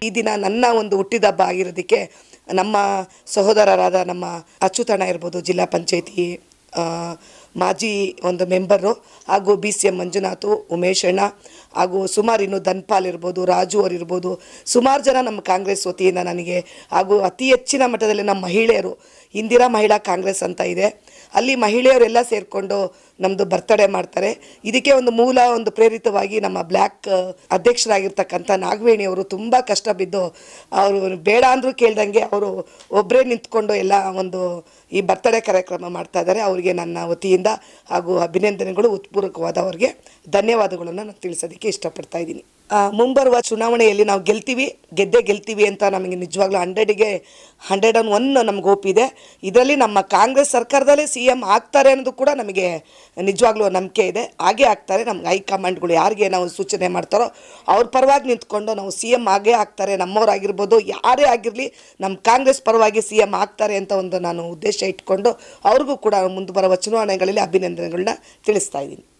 ಈ ದಿನ ನನ್ನ ಒಂದು ಹುಟ್ಟಿದಬ್ಬ ಆಗಿರೋದಕ್ಕೆ ನಮ್ಮ ಸಹೋದರರಾದ ನಮ್ಮ ಅಚ್ಯುತಣ್ಣ ಇರ್ಬೋದು ಜಿಲ್ಲಾ ಪಂಚಾಯತಿ ಮಾಜಿ ಒಂದು ಮೆಂಬರು ಹಾಗೂ B C M Manjunath Umesh ಅಣ್ಣ ಹಾಗೂ ಸುಮಾರು ಇನ್ನು ಧನ್ಪಾಲ್ ಇರ್ಬೋದು ರಾಜು ಅವ್ರು ಇರ್ಬೋದು ಸುಮಾರು ಜನ ನಮ್ಮ ಕಾಂಗ್ರೆಸ್ ವತಿಯಿಂದ ನನಗೆ ಹಾಗೂ ಅತಿ ಹೆಚ್ಚಿನ ಮಟ್ಟದಲ್ಲಿ ನಮ್ಮ ಮಹಿಳೆಯರು ಇಂದಿರಾ ಮಹಿಳಾ ಕಾಂಗ್ರೆಸ್ ಅಂತ ಇದೆ ಅಲ್ಲಿ ಮಹಿಳೆಯರೆಲ್ಲ ಸೇರಿಕೊಂಡು ನಮ್ಮದು ಬರ್ತಡೇ ಮಾಡ್ತಾರೆ ಇದಕ್ಕೆ ಒಂದು ಮೂಲ ಒಂದು ಪ್ರೇರಿತವಾಗಿ ನಮ್ಮ ಬ್ಲ್ಯಾಕ್ ಅಧ್ಯಕ್ಷರಾಗಿರ್ತಕ್ಕಂಥ ನಾಗವೇಣಿ ಅವರು ತುಂಬ ಕಷ್ಟ ಬಿದ್ದು ಅವರು ಬೇಡ ಅಂದರೂ ಕೇಳ್ದಂಗೆ ಅವರು ಒಬ್ಬರೇ ನಿಂತ್ಕೊಂಡು ಎಲ್ಲ ಒಂದು ಈ ಬರ್ತಡೇ ಕಾರ್ಯಕ್ರಮ ಮಾಡ್ತಾ ಇದ್ದಾರೆ ಅವರಿಗೆ ನನ್ನ ವತಿಯಿಂದ ಹಾಗೂ ಅಭಿನಂದನೆಗಳು ಉತ್ಪೂರ್ವಕವಾದ ಅವರಿಗೆ ಧನ್ಯವಾದಗಳನ್ನು ನಾನು ತಿಳಿಸೋದಕ್ಕೆ ಇಷ್ಟಪಡ್ತಾ ಇದ್ದೀನಿ ಆ, ಮುಂಬರುವ ಚುನಾವಣೆಯಲ್ಲಿ ನಾವು ಗೆಲ್ತೀವಿ ಗೆದ್ದೇ ಗೆಲ್ತೀವಿ ಅಂತ ನಮಗೆ ನಿಜವಾಗ್ಲೂ ಹಂಡ್ರೆಡಿಗೆ ಹಂಡ್ರೆಡ್ ಆ್ಯಂಡ್ ಒನ್ ನಮ್ಗೆ ಒಪ್ಪಿದೆ ಇದರಲ್ಲಿ ನಮ್ಮ ಕಾಂಗ್ರೆಸ್ ಸರ್ಕಾರದಲ್ಲೇ ಸಿ ಎಮ್ ಆಗ್ತಾರೆ ಅನ್ನೋದು ಕೂಡ ನಮಗೆ ನಿಜವಾಗ್ಲೂ ನಂಬಿಕೆ ಇದೆ ಹಾಗೇ ಆಗ್ತಾರೆ ನಮ್ಗೆ ಹೈಕಮಾಂಡ್ಗಳು ಯಾರಿಗೆ ನಾವು ಸೂಚನೆ ಮಾಡ್ತಾರೋ ಅವ್ರ ಪರವಾಗಿ ನಿಂತ್ಕೊಂಡು ನಾವು ಸಿ ಎಮ್ ಆಗೇ ಆಗ್ತಾರೆ ನಮ್ಮವರಾಗಿರ್ಬೋದು ಯಾರೇ ಆಗಿರಲಿ ನಮ್ಮ ಕಾಂಗ್ರೆಸ್ ಪರವಾಗಿ ಸಿ ಎಮ್ ಆಗ್ತಾರೆ ಅಂತ ಒಂದು ನಾನು ಉದ್ದೇಶ ಇಟ್ಕೊಂಡು ಅವ್ರಿಗೂ ಕೂಡ ಮುಂದೆ ಬರುವ ಚುನಾವಣೆಗಳಲ್ಲಿ ಅಭಿನಂದನೆಗಳನ್ನ ತಿಳಿಸ್ತಾ ಇದ್ದೀನಿ